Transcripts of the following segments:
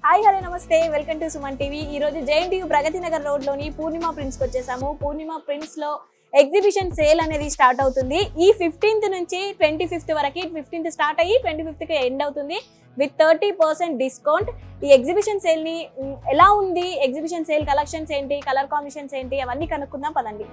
Hi hello నమస్తే welcome to Suman TV ఈ రోజు జేఎన్టీయూ ప్రగతి నగర్ రోడ్ లోని పూర్ణిమ ప్రింట్స్ కి వచ్చేసాము పూర్ణిమ ప్రింట్స్ లో ఎగ్జిబిషన్ సేల్ అనేది స్టార్ట్ అవుతుంది ఈ ఫిఫ్టీన్త్ నుంచి ట్వంటీ ఫిఫ్త్ వరకు ఫిఫ్టీన్త్ స్టార్ట్ అయ్యి ట్వంటీ ఫిఫ్త్ కి ఎండ్ అవుతుంది విత్ థర్టీ పర్సెంట్ డిస్కౌంట్ ఈ ఎగ్జిబిషన్ సేల్ ని మ్, ఎలా ఉంది ఎగ్జిబిషన్ సేల్ కలెక్షన్స్ ఏంటి కలర్ కాంబినేషన్స్ ఏంటి అవన్నీ కనుక్కుందాం పదండి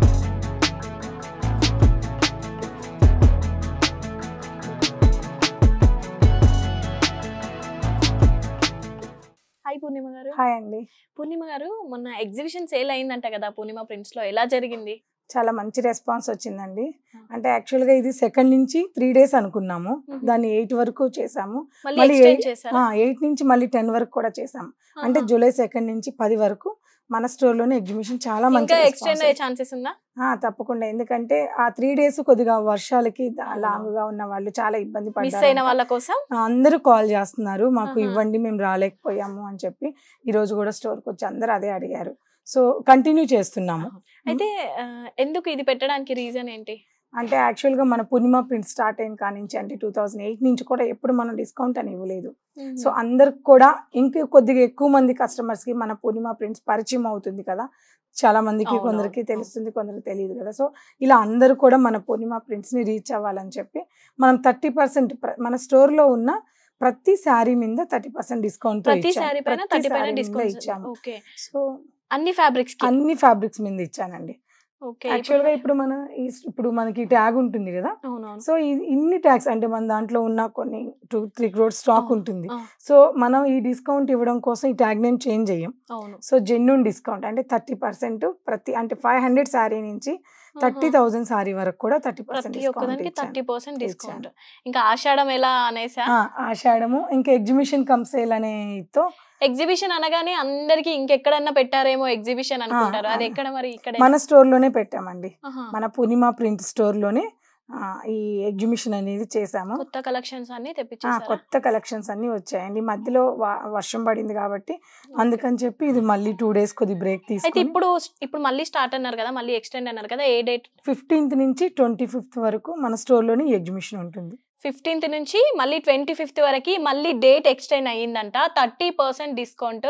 హాయ్ పూర్ణిమ గారు హాయ్ అండి పూర్ణిమ గారు మొన్న ఎగ్జిబిషన్ సేల్ అయిందంట కదా పూర్ణిమ ప్రింట్స్ లో ఎలా జరిగింది చాలా మంచి రెస్పాన్స్ వచ్చిందండి అంటే యాక్చువల్ గా ఇది సెకండ్ నుంచి త్రీ డేస్ అనుకున్నాము మ్మ్. దాన్ని ఎయిట్ వరకు చేసాము మళ్ళీ మళ్ళీ ఎక్స్టెండ్ ఏ- చేశారా ఎయిట్ నుంచి మళ్ళీ టెన్ వరకు కూడా చేసాము అంటే ఆహా. జూలై సెకండ్ నుంచి పది వరకు మన స్టోర్ లోనే ఎగ్జిబిషన్ చాలా మంచి ఇంకా response ఎక్స్టెండ్ అయ్యే ఛాన్సెస్ ఉందా ఆ, తప్పకుండా ఎందుకంటే ఆ త్రీ డేస్ కొద్దిగా వర్షాలకి అవును. లాంగ్ గా ఉన్న వాళ్ళు చాలా ఇబ్బంది మిస్ అయిన పడ్డారు వాళ్ళ కోసం అందరూ కాల్ చేస్తున్నారు మాకు ఆహా. ఇవ్వండి మేము రాలేకపోయాము అని చెప్పి ఈ రోజు కూడా స్టోర్కి వచ్చి అందరూ అదే అడిగారు సో కంటిన్యూ చేస్తున్నాము అయితే ఆ, ఎందుకు ఇది పెట్టడానికి రీజన్ ఏంటి అంటే యాక్చువల్గా మన పూర్ణిమ ప్రింట్ స్టార్ట్ అయిన కాడి నుంచి అంటే టూ థౌజండ్ ఎయిట్ నుంచి కూడా ఎప్పుడు మనం డిస్కౌంట్ అని ఇవ్వలేదు సో అందరికి కూడా ఇంకా కొద్దిగా ఎక్కువ మంది customers కి మన పూర్ణిమ ప్రింట్స్ పరిచయం అవుతుంది కదా చాలా మందికి అవును, కొందరికి అవును. తెలుస్తుంది కొందరికి తెలియదు కదా సో ఇలా అందరూ కూడా మన పూర్ణిమ ప్రింట్స్ ని రీచ్ అవ్వాలని చెప్పి మనం థర్టీ పర్సెంట్ మన store లో ఉన్న ప్రతి శారీ మీద థర్టీ పర్సెంట్ డిస్కౌంట్ ప్రతి సారీ పైన థర్టీ పైన డిస్కౌంట్ ఇచ్చాము ఓకే సో అన్ని ఫ్యాబ్రిక్స్ కి అన్ని ఫ్యాబ్రిక్స్ మీద ఇచ్చానండి ఓకే యాక్చువల్ గా ఇప్పుడు మన ఈ- ఇప్పుడు మనకి ట్యాగ్ ఉంటుంది కదా అవునవును సో ఈ- ఇన్ని ట్యాక్స్ అంటే మన దాంట్లో ఉన్న కొన్ని టూ త్రీ క్రోడ్ స్టాక్ ఆ, ఉంటుంది ఆ, సో మనం ఈ డిస్కౌంట్ ఇవ్వడం కోసం ఈ ట్యాగ్ నేమ్ చేంజ్ చేయం అవును సో జెన్యున్ డిస్కౌంట్ అంటే థర్టీ పర్సెంట్ ప్రతి అంటే ఫైవ్ హండ్రెడ్ శారీ నుంచి థర్టీ ఆహా. థౌసండ్ శారీ వరకు కూడా థర్టీ పర్సెంట్ ప్రతి ఒక్కదానికి థర్టీ డిస్కౌంట్ పర్సెంట్ డిస్కౌంట్ ఇంకా ఆషాఢం ఎలా అనేసా ఆషాఢము ఇంకా ఎగ్జిబిషన్ కమ్ సేల్ అనేతో ఎగ్జిబిషన్ అనగానే అందరికి ఇంకెక్కడన్నా పెట్టారేమో ఎగ్జిబిషన్ అనుకుంటారు ఆ, అది ఆ. ఎక్కడ మరి ఇక్కడ మన స్టోర్ లోనే పెట్టామండి ఆహా. మన పూర్ణిమ ప్రింట్ స్టోర్ లోనే ఆ, ఈ ఎగ్జిబిషన్ అనేది చేసాము కొత్త కలెక్షన్స్ అన్ని ఆ, తెప్పించేసారా కొత్త కలెక్షన్స్ అన్ని వచ్చాయండి మధ్యలో వా- వర్షం పడింది కాబట్టి అందుకని చెప్పి ఇది మళ్ళీ టూ డేస్ కొద్ది బ్రేక్ అయితే తీసుకుని ఇప్పుడు ఇప్పుడు మళ్ళీ స్టార్ట్ అన్నారు కదా మళ్ళీ ఎక్స్టెండ్ అన్నారు కదా ఏ డేట్ ఫిఫ్టీన్త్ నుంచి ట్వంటీ ఫిఫ్త్ వరకు మన స్టోర్ లోని ఎగ్జిబిషన్ ఉంటుంది ఫిఫ్టీన్త్ నుంచి మళ్ళీ ట్వంటీ ఫిఫ్త్ వరకు మళ్ళీ డేట్ ఎక్స్టెండ్ అయ్యిందంట థర్టీ పర్సెంట్ డిస్కౌంట్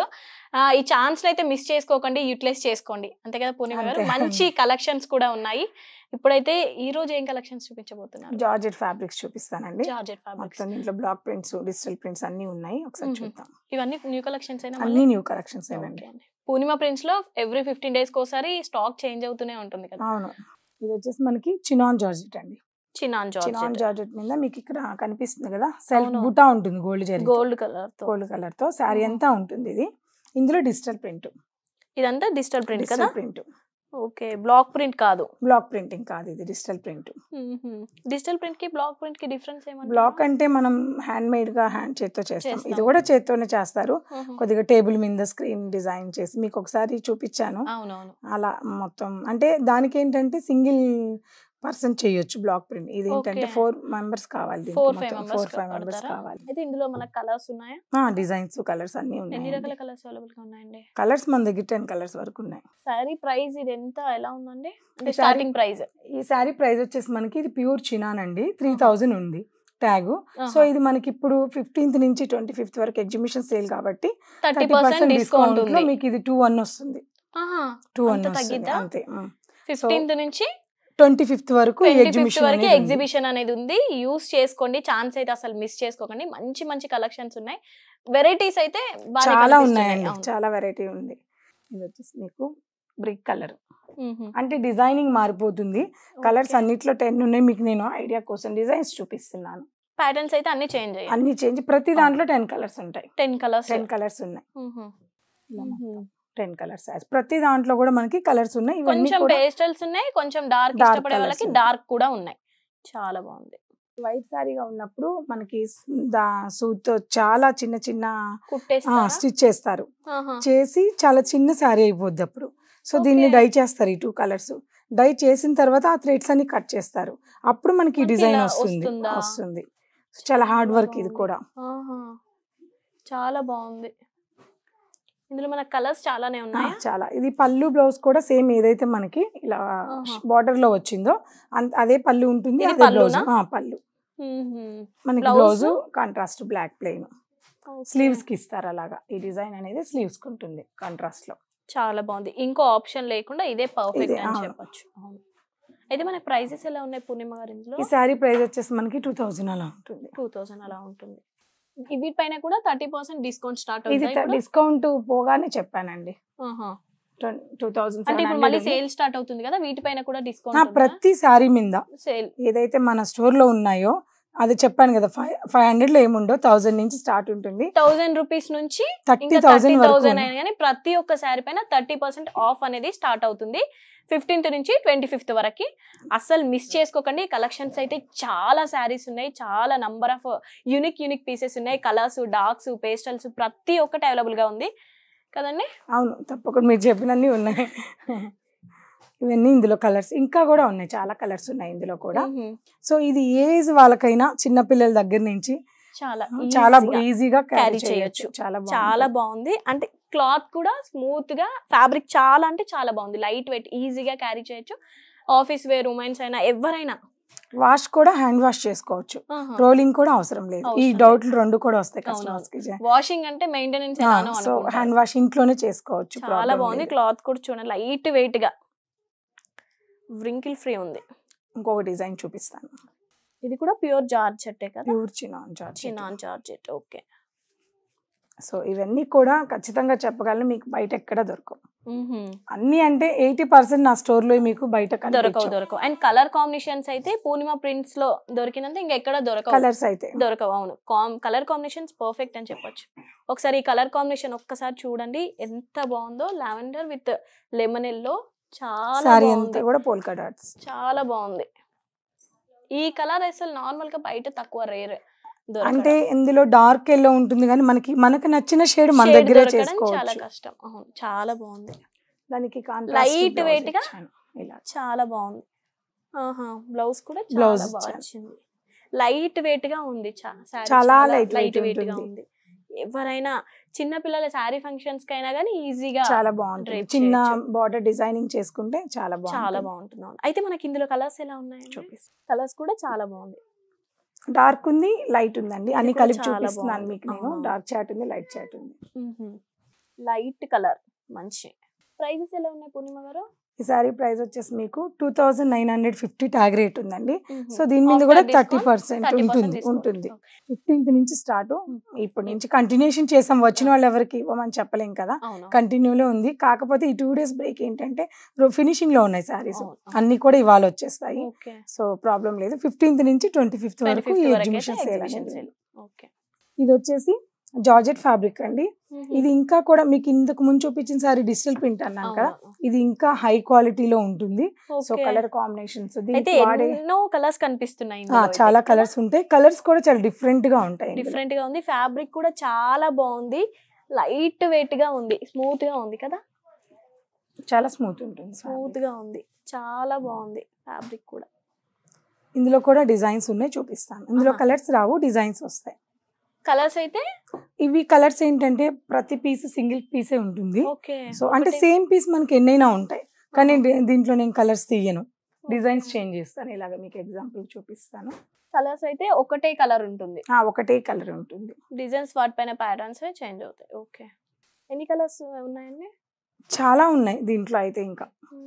ఈ ఛాన్స్ అయితే మిస్ చేసుకోకండి యూటిలైజ్ చేసుకోండి అంతే కదా పూర్ణిమ గారు అంతే. మంచి కలెక్షన్స్ కూడా ఉన్నాయి ఇప్పుడైతే ఈ రోజు ఏం కలెక్షన్స్ చూపించబోతున్నారు జార్జెట్ ఫ్యాబ్రిక్స్ చూపిస్తానండి జార్జెట్ ఫ్యాబ్రిక్స్ మొత్తం దీంట్లో బ్లాక్ ప్రింట్స్ డిజిటల్ ప్రింట్స్ అన్ని ఉన్నాయి ఒకసారి మ్మ్. చూద్దాం ఇవన్నీ న్యూ కలెక్షన్స్ అయినా అన్ని న్యూ కలెక్షన్స్ ఏనండి ఓకే అండి. పూర్ణిమ ప్రింట్స్ లో ఎవ్రీ ఫిఫ్టీన్ డేస్ ఒకసారి స్టాక్ చేంజ్ అవుతూనే ఉంటుంది కదా అవును ఇది వచ్చేసి మనకి చినాన్ జార్జెట్ అండి చినాన్ చినాన్ జార్జెట్ జార్జెట్ మీద మీకు ఇక్కడ కనిపిస్తుంది కదా సెల్ఫ్ అవును. బుటా ఉంటుంది గోల్డ్ జరీ గోల్డ్ కలర్ తో గోల్డ్ కలర్ తో శారీ మ్మ్. అంతా ఉంటుంది ఇది ఇందులో డిజిటల్ ప్రింట్ ఇదంతా డిజిటల్ ప్రింట్ కదా digital print okay block print కాదు బ్లాక్ ప్రింటింగ్ కాదు ఇది డిజిటల్ ప్రింట్ డిజిటల్ ప్రింట్ కి బ్లాక్ ప్రింట్ కి డిఫరెన్స్ ఏమంటారు బ్లాక్ అంటే మనం హ్యాండ్ మేడ్ గా హ్యాండ్ చేత్తో చేస్తాం ఇది చేస్తాం. కూడా చేత్తోనే చేస్తారు మ్మ్. కొద్దిగా టేబుల్ మీద స్క్రీన్ డిజైన్ చేసి మీకు ఒకసారి చూపించాను అవునవును అలా మొత్తం అంటే దానికి ఏంటంటే సింగిల్ పర్సన్ చేయొచ్చు బ్లాక్ ప్రింట్ ఇది ఏంటంటే Okay. ఫోర్ మెంబర్స్ కావాలి four five four members five members కావాలి అయితే ఇందులో మనకు కలర్స్ ఉన్నాయా డిజైన్స్ కలర్స్ అన్ని ఎన్ని ఉన్నాయి రకాల కలర్స్ అవైలబుల్ గా ఉన్నాయండి కలర్స్ మన దగ్గర టెన్ కలర్స్ వరకు ఉన్నాయి సారీ ప్రైస్ ఇది ఎంత ఎలా ఉందండి అంటే ఈ స్టార్టింగ్ ప్రైస్ ఈ శారీ ప్రైస్ వచ్చేసి మనకి ఇది ప్యూర్ చినాన్ అండి త్రీ థౌజండ్ ఉంది ట్యాగ్ సో ఇది మనకి ఇప్పుడు ఫిఫ్టీన్త్ నుంచి ట్వంటీ ఫిఫ్త్ వరకు ఎగ్జిబిషన్ సేల్ కాబట్టి thirty thirty percent percent discount discount లో ఉంది మీకు ఇది టూ వన్ వస్తుంది టూ వన్ అంత వస్తుంది తగ్గిద్దా? అంతే ఫిఫ్టీన్త్ నుంచి ట్వంటీ ఫిఫ్త్ వరకు ట్వంటీ ఫిఫ్త్ ఎగ్జిబిషన్ వరకు ఎగ్జిబిషన్ అనేది ఉంది యూస్ చేసుకోండి ఛాన్స్ అయితే అసలు మిస్ చేసుకోకండి మంచి మంచి కలెక్షన్స్ ఉన్నాయి వెరైటీస్ అయితే బాగానే చాలా కనిపిస్తున్నాయి. ఉన్నాయండి అవును. చాలా వెరైటీ ఉంది ఇది వచ్చేసి మీకు బ్రిక్ కలర్ మ్మ్. అంటే డిజైనింగ్ మారిపోతుంది కలర్స్ Okay. అన్నిట్లో టెన్ ఉన్నాయి మీకు నేను ఐడియా కోసం డిజైన్స్ చూపిస్తున్నాను ప్యాటర్న్స్ అయితే అన్ని చేంజ్ అయ్యాయి అన్ని చేంజ్ ప్రతి దాంట్లో టెన్ కలర్స్ ఉంటాయి టెన్ కలర్స్ టెన్ కలర్స్ ఉన్నాయి టెన్ కలర్స్ ప్రతి దాంట్లో కూడా మనకి కలర్స్ ఉన్నాయి ఇవన్నీ కొంచెం కూడా పేస్టల్స్ ఉన్నాయి కొంచెం డార్క్ Dark ఇష్టపడే colours వాళ్ళకి ఉన్నాయి. డార్క్ కూడా ఉన్నాయి చాలా బాగుంది వైట్ సారీగా ఉన్నప్పుడు మనకి దా సూట్ తో చాలా చిన్న చిన్న కుట్టేస్తారా స్టిచ్ చేస్తారు ఆహా. చేసి చాలా చిన్న శారీ అయిపోద్ది అప్పుడు సో దీన్ని Okay. డై చేస్తారు ఈ టూ కలర్స్ డై చేసిన తర్వాత ఆ థ్రెడ్స్ అన్ని కట్ చేస్తారు అప్పుడు మనకి మనకి డిజైన్ ఇలా వస్తుంది వస్తుందా? వస్తుంది చాలా హార్డ్ వర్క్ ఇది బాగుంది. కూడా ఆహా. చాలా బాగుంది ఇందులో మన కలర్స్ చాలానే ఆ, ఉన్నాయి చాలా ఇది పళ్ళు బ్లౌజ్ కూడా సేమ్ ఏదైతే మనకి ఇలా ఆహా. బార్డర్ లో వచ్చిందో అంత- అదే పళ్ళు ఉంటుంది ఇది అదే బ్లౌజ్ పళ్ళునా? పళ్ళు మనకి Blouse? Blouse contrast black plain sleeves కి ఇస్తారు అలాగా ఈ డిజైన్ అనేది స్లీవ్స్ కి ఉంటుంది కాంట్రాస్ట్ లో చాలా బాగుంది ఇంకో ఆప్షన్ లేకుండా ఇదే పర్ఫెక్ట్ ఇదే, అని అవును. చెప్పొచ్చు అవును అయితే మన ప్రైజెస్ ఎలా ఉన్నాయి పూర్ణిమ గారి ఇందులో ఈ శారీ ప్రైస్ వచ్చేసి మనకి టూ థౌజండ్ అలా ఉంటుంది టూ థౌసండ్ అలా ఉంటుంది ఈ వీటిపైన కూడా థర్టీ పర్సెంట్ డిస్కౌంట్ స్టార్ట్ ఇది అవుతుంది డిస్కౌంట్ పోగానే చెప్పానండి టూ థౌజండ్ అంటే ఇప్పుడు మళ్ళీ సేల్ స్టార్ట్ అవుతుంది కదా వీటిపైన కూడా డిస్కౌంట్ ప్రతి శారీ మీద సేల్ ఏదైతే మన స్టోర్ లో ఉన్నాయో అది చెప్పాను కదా ఫైవ్ ఫైవ్ హండ్రెడ్ లో ఏముండో థౌసండ్ నుంచి స్టార్ట్ ఉంటుంది థౌసండ్ రూపీస్ నుంచి థర్టీ ఇంకా థర్టీ థౌసండ్ వరకు థౌసండ్ అయినా కానీ ప్రతి ఒక్క శారీ పైన థర్టీ పర్సెంట్ ఆఫ్ అనేది స్టార్ట్ అవుతుంది ఫిఫ్టీన్త్ నుంచి ట్వంటీ ఫిఫ్త్ వరకు అస్సలు మిస్ చేసుకోకండి కలెక్షన్స్ అయితే చాలా శారీస్ ఉన్నాయి చాలా number of unique unique pieces ఉన్నాయి కలర్స్ డార్క్స్ పేస్టల్స్ ప్రతి ఒక్కటి అవైలబుల్ గా ఉంది కదండి అవును తప్పకుండా మీరు చెప్పినన్ని ఉన్నాయి ఇవన్నీ ఇందులో కలర్స్ ఇంకా కూడా ఉన్నాయి చాలా కలర్స్ ఉన్నాయి ఇందులో కూడా మ్మ్. సో ఇది ఏజ్ వాళ్ళకైనా చిన్న పిల్లల దగ్గర నుంచి చాలా చాలా easy గా. ఈజీగా carry క్యారీ చేయొచ్చు. చేయొచ్చు చాలా చాలా బాగుంటుంది. బాగుంది అంటే క్లాత్ కూడా స్మూత్ గా ఫ్యాబ్రిక్ చాలా అంటే చాలా బాగుంది లైట్ వెయిట్ ఈజీగా క్యారీ చేయొచ్చు ఆఫీస్ వేర్ ఉమెన్స్ అయినా ఎవరైనా వాష్ కూడా హ్యాండ్ వాష్ చేసుకోవచ్చు రోలింగ్ కూడా అవసరం లేదు ఈ అవసరం డౌట్లు రెండు కూడా వస్తాయి అవునవును. కస్టమర్స్ కి వాషింగ్ అంటే మెయింటెనెన్స్ ఎలానో సో అనుకుంటారు. హ్యాండ్ వాష్ ఇంట్లోనే చేసుకోవచ్చు చాలా problem బాగుంది లేదు. క్లాత్ కూడా చూడండి లైట్ వెయిట్ గా వ్రింకిల్ ఫ్రీ ఉంది ఇంకొక డిజైన్ చూపిస్తాను ఇది కూడా ప్యూర్ జార్జెట్టే కదా pure chinon georgette chinon georgette okay so ఇవన్నీ కూడా ఖచ్చితంగా చెప్పగలను మీకు బయట ఎక్కడ దొరకవు అన్ని అంటే ఎయిటీ పర్సెంట్ నా స్టోర్ లో మీకు బయట దొరకవు దొరకవు అండ్ కలర్ కాంబినేషన్స్ అయితే పూర్ణిమ ప్రింట్స్ లో దొరికినంత ఇంకెక్కడ దొరకవు కలర్స్ అయితే దొరకవు అవును కలర్ కాంబినేషన్స్ పర్ఫెక్ట్ అని చెప్పొచ్చు ఒకసారి ఈ కలర్ కాంబినేషన్ ఒక్కసారి చూడండి ఎంత బాగుందో లావెండర్ విత్ లెమన్ ఎల్లో చాలా సారీ బాగుంది అంతా కూడా పోల్కా డాట్స్ చాలా బాగుంది ఈ కలర్ అసలు నార్మల్ గా బయట తక్కువ రేర్ అంటే ఇందులో డార్క్ ఎల్లో ఉంటుంది కానీ మనకి మనకు నచ్చిన షేడ్ మన దగ్గరే చాలా చేసుకోవచ్చు కష్టం అవును చాలా బాగుంది దానికి Light weight గా? ఇలా చాలా బాగుంది ఆహా బ్లౌజ్ కూడా Blouse చాలా బాగా ఇచ్చారు. వచ్చింది లైట్ వెయిట్ గా ఉంది చా- saree చాలా light లైట్ weight వెయిట్ గా ఉంటుంది. ఉంది ఎవరైనా చిన్న పిల్లల శారీ ఫంక్షన్స్ కైనా కానీ ఈజీగా చాలా బాగుంటుంది drape చిన్న చేయొచ్చు. బార్డర్ డిజైనింగ్ చేసుకుంటే చాలా చాలా బాగుంటుంది బాగుంటుంది అవును. అయితే మనకి ఇందులో కలర్స్ ఎలా ఉన్నాయి చూపిస్తాను కలర్స్ కూడా చాలా బాగుంది డార్క్ ఉంది లైట్ ఉందండి ఇది అన్ని కూడా కలిపి చాలా చూపిస్తున్నాను బాగుంది. మీకు నేను అవును. డార్క్ చాట్ ఉంది లైట్ చాట్ ఉంది లైట్ కలర్ మంచి ప్రైజెస్ ఎలా ఉన్నాయి పూర్ణిమ గారు ఈ సారీ ప్రైస్ వచ్చేసి మీకు two thousand nine hundred fifty tag rate ఉందండి మ్మ్. సో దీని మీద After కూడా discount, థర్టీ పర్సెంట్ 30% ఉంటుంది discount. ఉంటుంది Okay. ఫిఫ్టీన్త్ నుంచి స్టార్ట్ ఇప్పటి నుంచి కంటిన్యూషన్ చేసాం వచ్చిన వాళ్ళు ఎవరికి ఇవ్వమని చెప్పలేం కదా అవును కంటిన్యూలో ఉంది కాకపోతే ఈ టూ డేస్ బ్రేక్ ఏంటంటే ఫినిషింగ్ లో ఉన్నాయి సారీస్ అవును, అవును. అన్ని కూడా ఇవాళ వచ్చేస్తాయి ఓకే సో ప్రాబ్లం లేదు ఫిఫ్టీన్త్ నుంచి ట్వంటీ ఫిఫ్త్ వరకు ఈ 25th వరకు ఎగ్జిబిషన్ అయితే సేల్ exhibition అనేది sale. ఓకే ఇది వచ్చేసి జార్జెట్ ఫ్యాబ్రిక్ అండి ఇది ఇంకా కూడా మీకు ఇంతకు ముందు చూపించిన సారీ డిజిటల్ ప్రింట్ అన్నాను కదా ఇది ఇంకా హై క్వాలిటీలో ఉంటుంది సో కలర్ కాంబినేషన్స్ అయితే వాడే ఎన్నో కలర్స్ కనిపిస్తున్నాయి ఆ, చాలా కలర్స్ ఉంటాయి కలర్స్ కూడా చాలా డిఫరెంట్ గా ఉంటాయి ఇందులో. డిఫరెంట్ గా ఉంది ఫ్యాబ్రిక్ కూడా చాలా బాగుంది లైట్ వెయిట్ గా ఉంది స్మూత్ గా ఉంది కదా చాలా స్మూత్ ఉంటుంది స్మూత్ గా ఉంది చాలా బాగుంది ఫ్యాబ్రిక్ కూడా ఇందులో కూడా డిజైన్స్ ఉన్నాయి చూపిస్తాను ఇందులో ఆహా. కలర్స్ రావు డిజైన్స్ వస్తాయి కలర్స్ అయితే ఇవి కలర్స్ ఏంటంటే ప్రతి పీస్ సింగిల్ పీసే ఉంటుంది ఓకే సో అంటే సేమ్ పీస్ మనకి ఎన్నైనా ఉంటాయి కానీ దీ- దీంట్లో నేను కలర్స్ తీయను డిజైన్స్ చేంజ్ చేస్తాను ఇలాగ మీకు ఎగ్జాంపుల్ చూపిస్తాను కలర్స్ అయితే ఒకటే కలర్ ఉంటుంది ఆ, ఒకటే కలర్ ఉంటుంది డిజైన్స్ వాటిపైన ప్యాటర్న్స్ చేంజ్ అవుతాయి ఓకే ఎన్ని కలర్స్ ఉన్నాయండి చాలా ఉన్నాయి దీంట్లో అయితే ఇంకా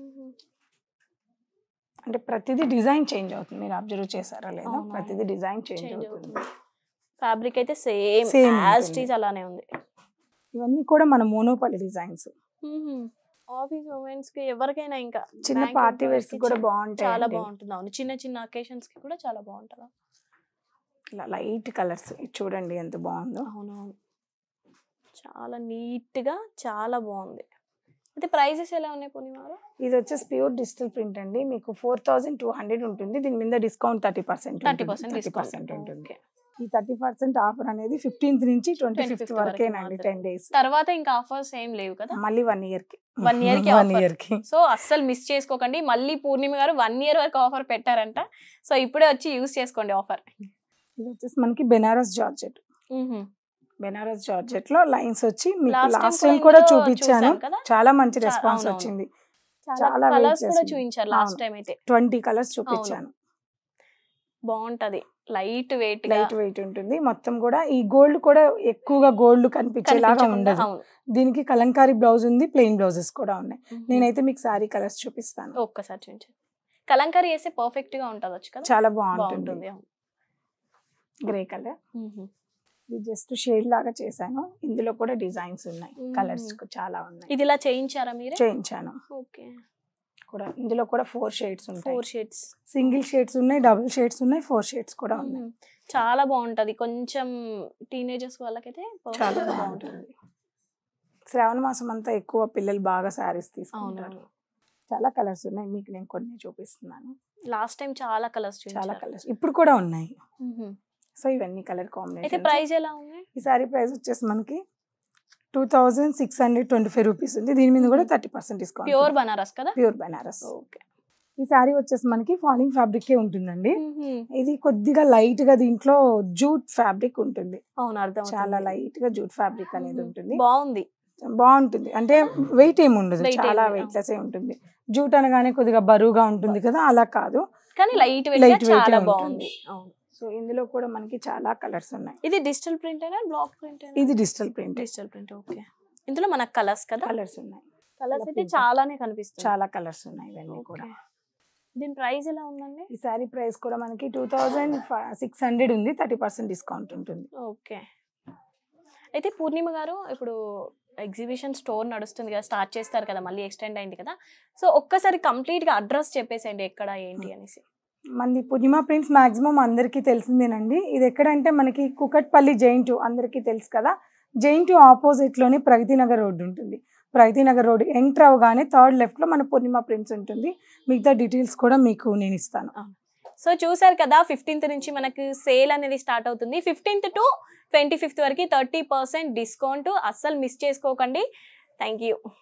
అంటే ప్రతిదీ డిజైన్ చేంజ్ అవుతుంది మీరు అబ్జర్వ్ చేశారా లేదా అవునవును. ప్రతిదీ డిజైన్ చేంజ్ చేంజ్ అవుతుంది అవుతుంది ఫ్యాబ్రిక్ అయితే సేమ్ Same యాజ్ ఉంటుంది. టీజ్ అలానే ఉంది ఇవన్నీ కూడా మన మోనోపల్లి డిజైన్స్ ఆఫీస్ ఉమెన్స్ కి ఎవరికైనా ఇంకా చిన్న Bank పార్టీ employees వేర్స్ కి కూడా చా- బాగుంటాయి చాలా అండి. బాగుంటుంది అవును చిన్న చిన్న అకేషన్స్ కి కూడా చాలా బాగుంటుందా ఇలా లైట్ కలర్స్ చూడండి ఎంత బాగుందో అవునవును చాలా నీట్ గా చాలా బాగుంది అయితే ప్రైజెస్ ఎలా ఉన్నాయి పూర్ణిమారు ఇది వచ్చేసి ప్యూర్ డిజిటల్ ప్రింట్ అండి మీకు ఫోర్ థౌసండ్ టూ హండ్రెడ్ ఉంటుంది దీని మీద discount thirty percent thirty percent thirty discount percent ఉంటుంది ఓకే ఈ థర్టీ పర్సెంట్ ఆఫర్ అనేది ఫిఫ్టీన్త్ నుంచి ట్వంటీ 25th ఫిఫ్త్ వరకే వరకేనండి మాత్రమే. టెన్ డేస్ తర్వాత ఇంకా ఆఫర్స్ ఏం లేవు కదా మళ్ళీ వన్ ఇయర్ కి One year కి వన్ offer. ఇయర్ కి సో అస్సలు మిస్ చేసుకోకండి మళ్ళీ పూర్ణిమ గారు వన్ ఇయర్ వరకు ఆఫర్ పెట్టారంట సో ఇప్పుడే వచ్చి యూస్ చేసుకోండి ఆఫర్ ఇది వచ్చేసి మనకి బెనారస్ జార్జెట్ బెనారస్ జార్జెట్ లో లైన్స్ వచ్చి మీకు Last time లాస్ట్ కూడా టైం కూడా ఇందులో చూపించాను చూసాం కదా? చాలా మంచి చా- రెస్పాన్స్ అవునవును. వచ్చింది చాలా చాలా కలర్స్ weight కూడా చేసింది. చూపించారు లాస్ట్ అవును. టైం అయితే ట్వంటీ కలర్స్ చూపించాను బాగుంటది లైట్ వెయిట్ లైట్ వెయిట్ ఉంటుంది మొత్తం కూడా ఈ గోల్డ్ కూడా ఎక్కువగా గోల్డ్ కనిపించేలాగా ఉండదు దీనికి కలంకారీ బ్లౌజ్ ఉంది ప్లెయిన్ బ్లౌజెస్ కూడా ఉన్నాయి నేనైతే మీకు సారీ కలర్స్ చూపిస్తాను ఒక్కసారి చూపించండి కలంకారీ వేస్తే పర్ఫెక్ట్ గా ఉంటది కదా చాలా బాగుంటుంది బాగుంటుంది అవును. గ్రే కలర్ మ్మ్. ఇది జస్ట్ షేడ్ లాగా చేశాను ఇందులో కూడా డిజైన్స్ ఉన్నాయి మ్మ్. కలర్స్ చాలా ఉన్నాయి ఇది ఇలా చేయించారా మీరు చేయించాను ఓకే కూడా ఇందులో కూడా ఫోర్ షేడ్స్ ఉంటాయి ఫోర్ షేడ్స్ సింగిల్ షేడ్స్ ఉన్నాయి డబుల్ షేడ్స్ ఉన్నాయి ఫోర్ షేడ్స్ కూడా ఉన్నాయి చాలా బాగుంటది కొంచెం టీనేజర్స్ వాళ్ళకైతే చాలా perfect గా బాగుంటుంది శ్రావణ మాసం అంతా ఎక్కువ పిల్లలు బాగా శారీస్ తీసుకుంటారు అవును చాలా కలర్స్ ఉన్నాయి మీకు నేను కొన్ని చూపిస్తున్నాను లాస్ట్ టైం చాలా కలర్స్ చాలా కలర్స్ ఇప్పుడు కూడా ఉన్నాయి సో ఇవన్నీ కలర్ అయితే కాంబినేషన్ ప్రైస్ ఎలా ఉంది ఈ సారీ ప్రైస్ వచ్చేసి మనకి two thousand six hundred twenty five rupees ఉంది దీని మీద కూడా thirty percent discount pure Banaras కదా ప్యూర్ బనారస్ ఓకే ఈ సారీ వచ్చేసి మనకి ఫాలింగ్ ఫ్యాబ్రికే ఉంటుందండి ఇది కొద్దిగా లైట్ గా దీంట్లో జూట్ ఫ్యాబ్రిక్ ఉంటుంది అవును అర్థం చాలా లైట్ గా జూట్ ఫ్యాబ్రిక్ అనేది ఉంటుంది బాగుంది బాగుంటుంది అంటే వెయిట్ ఏమి ఉండదు Weight ఏం చాలా లేదు. వెయిట్ లెస్ ఉంటుంది జూట్ అనగానే కొద్దిగా బరువుగా ఉంటుంది కదా అలా కాదు కానీ లైట్ వెయిట్ Light weight చాలా ఉంటుంది. బాగుంది అవును సో ఇందులో కూడా మనకి చాలా కలర్స్ ఉన్నాయి ఇది డిజిటల్ ప్రింట్ అయినా బ్లాక్ ప్రింట్ అయినా ఇది digital print digital print okay ఇందులో మనకు కలర్స్ కదా కలర్స్ ఉన్నాయి కలర్స్ అయితే print. చాలానే కనిపిస్తుంది చాలా కలర్స్ ఉన్నాయి ఇవన్నీ కూడా Okay. దీని ప్రైస్ ఎలా ఉందండి ఈ సారీ ప్రైస్ కూడా మనకి టూ థౌజండ్ సిక్స్ హండ్రెడ్ ఉంది థర్టీ పర్సెంట్ డిస్కౌంట్ ఉంటుంది ఓకే అయితే పూర్ణిమ గారు ఇప్పుడు ఎగ్జిబిషన్ స్టోర్ నడుస్తుంది కదా స్టార్ట్ చేస్తారు కదా మళ్ళీ ఎక్స్టెండ్ అయింది కదా సో ఒక్కసారి కంప్లీట్ గా అడ్రస్ చెప్పేసేయండి ఎక్కడ ఏంటి అనేసి మనది పూర్ణిమ ప్రింట్స్ మాక్సిమం అందరికీ తెలిసిందేనండి ఇది ఎక్కడంటే మనకి కుకట్పల్లి జైన్ టూ అందరికీ తెలుసు కదా జైన్ టూ ఆపోజిట్ లోనే ప్రగతి నగర్ రోడ్డు ఉంటుంది ప్రగతి నగర్ రోడ్ ఎంటర్ అవగానే థర్డ్ లెఫ్ట్ లో మన పూర్ణిమ ప్రింట్స్ ఉంటుంది మిగతా డీటెయిల్స్ కూడా మీకు నేను ఇస్తాను సో చూసారు కదా ఫిఫ్టీన్త్ నుంచి మనకు సేల్ అనేది స్టార్ట్ అవుతుంది ఫిఫ్టీన్త్ టు ట్వంటీ ఫిఫ్త్ వరకు థర్టీ పర్సెంట్ డిస్కౌంట్ అస్సలు మిస్ చేసుకోకండి థ్యాంక్ యూ